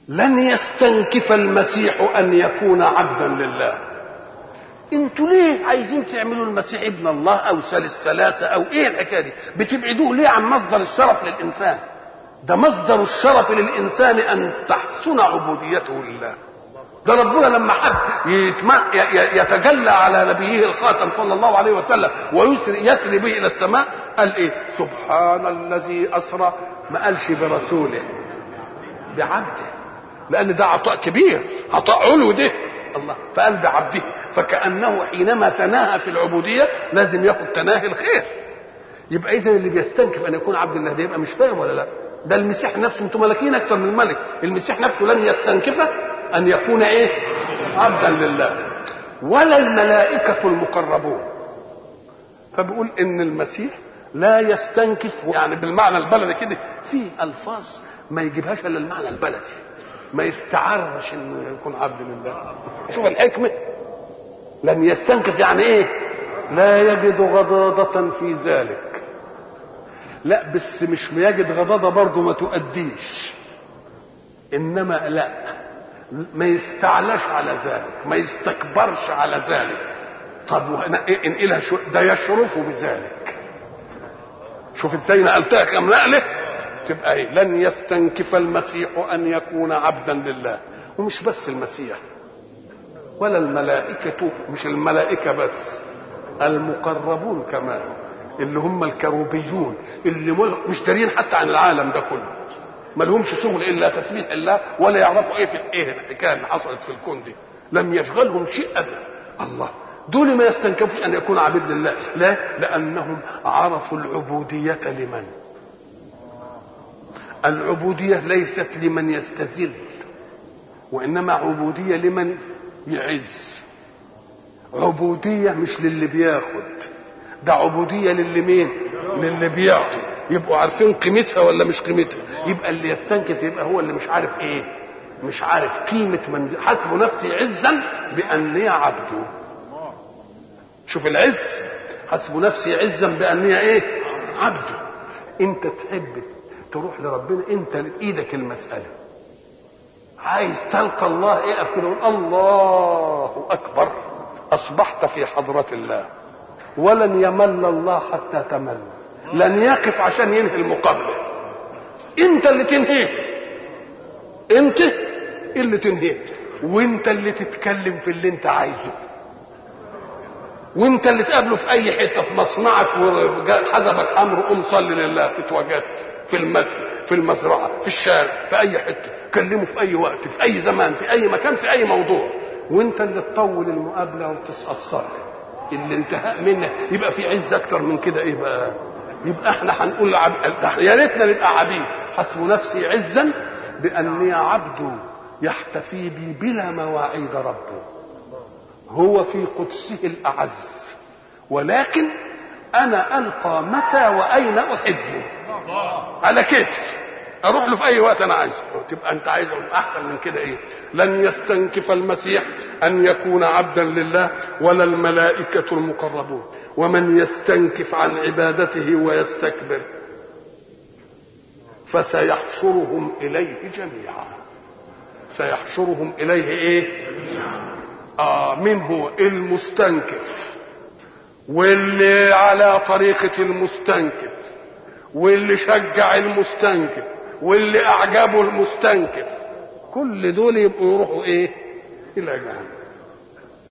لن يستنكف المسيح ان يكون عبدا لله انتوا ليه عايزين تعملوا المسيح ابن الله او ثالث ثلاثه او ايه الحكايه دي بتبعدوه ليه عن مصدر الشرف للانسان ده مصدر الشرف للانسان ان تحسن عبوديته لله ده ربنا لما حب يتجلى على نبيه الخاتم صلى الله عليه وسلم ويسري يسري به الى السماء قال ايه سبحان الذي اسرى ما قالش برسوله بعبده لان ده عطاء كبير عطاء علو ده الله فقال بعبده فكانه حينما تناهى في العبوديه لازم ياخد تناهي الخير يبقى اذا اللي بيستنكف ان يكون عبد الله ده يبقى مش فاهم ولا لا ده المسيح نفسه انتم ملاكين اكتر من الملك المسيح نفسه لن يستنكف ان يكون ايه عبدا لله ولا الملائكه المقربون فبيقول ان المسيح لا يستنكف يعني بالمعنى البلدي كده في الفاظ ما يجيبهاش الا المعنى البلدي ما يستعرش انه يكون عبد لله شوف الحكمه لن يستنكف يعني ايه لا يجد غضاضة في ذلك لا بس مش يجد غضاضة برضه ما تؤديش انما لا ما يستعلاش على ذلك ما يستكبرش على ذلك طب انقلها شو ده يشرف بذلك شوف ازاي نقلتها كم نقله تبقى ايه لن يستنكف المسيح ان يكون عبدا لله ومش بس المسيح ولا الملائكة مش الملائكة بس المقربون كمان اللي هم الكروبيون اللي مش دارين حتى عن العالم ده كله ما لهمش شغل الا تسبيح الله ولا يعرفوا ايه في ايه الحكايه اللي حصلت في الكون دي لم يشغلهم شيء ابدا الله دول ما يستنكفوش ان يكونوا عبيد لله لا لانهم عرفوا العبوديه لمن العبوديه ليست لمن يستذل وانما عبوديه لمن يعز عبوديه مش للي بياخد ده عبوديه للي مين للي بيعطي يبقوا عارفين قيمتها ولا مش قيمتها يبقى اللي يستنكف يبقى هو اللي مش عارف ايه مش عارف قيمة من حسب نفسي عزا بأني عبده شوف العز حسب نفسي عزا بأني ايه عبده انت تحب تروح لربنا انت بايدك المسألة عايز تلقى الله ايه كده الله اكبر اصبحت في حضرة الله ولن يمل الله حتى تمل لن يقف عشان ينهي المقابله انت اللي تنهيه انت اللي تنهيه وانت اللي تتكلم في اللي انت عايزه وانت اللي تقابله في اي حته في مصنعك وحسبك امر قوم صلي لله تتواجدت في المسجد في المزرعه في الشارع في اي حته كلمه في اي وقت في اي زمان في اي مكان في اي موضوع وانت اللي تطول المقابله وتتاثر الانتهاء منها يبقى في عز اكتر من كده ايه بقى يبقى احنا هنقول عب... يا ريتنا نبقى عبيد حسب نفسي عزا باني عبد يحتفي بي بلا مواعيد ربه هو في قدسه الاعز ولكن انا القى متى واين احبه على كيفي اروح له في اي وقت انا عايزه تبقى انت عايز احسن من كده ايه لن يستنكف المسيح ان يكون عبدا لله ولا الملائكه المقربون ومن يستنكف عن عبادته ويستكبر فسيحشرهم اليه جميعا سيحشرهم اليه ايه اه من هو المستنكف واللي على طريقه المستنكف واللي شجع المستنكف واللي اعجبه المستنكف كل دول يبقوا يروحوا ايه الى جهنم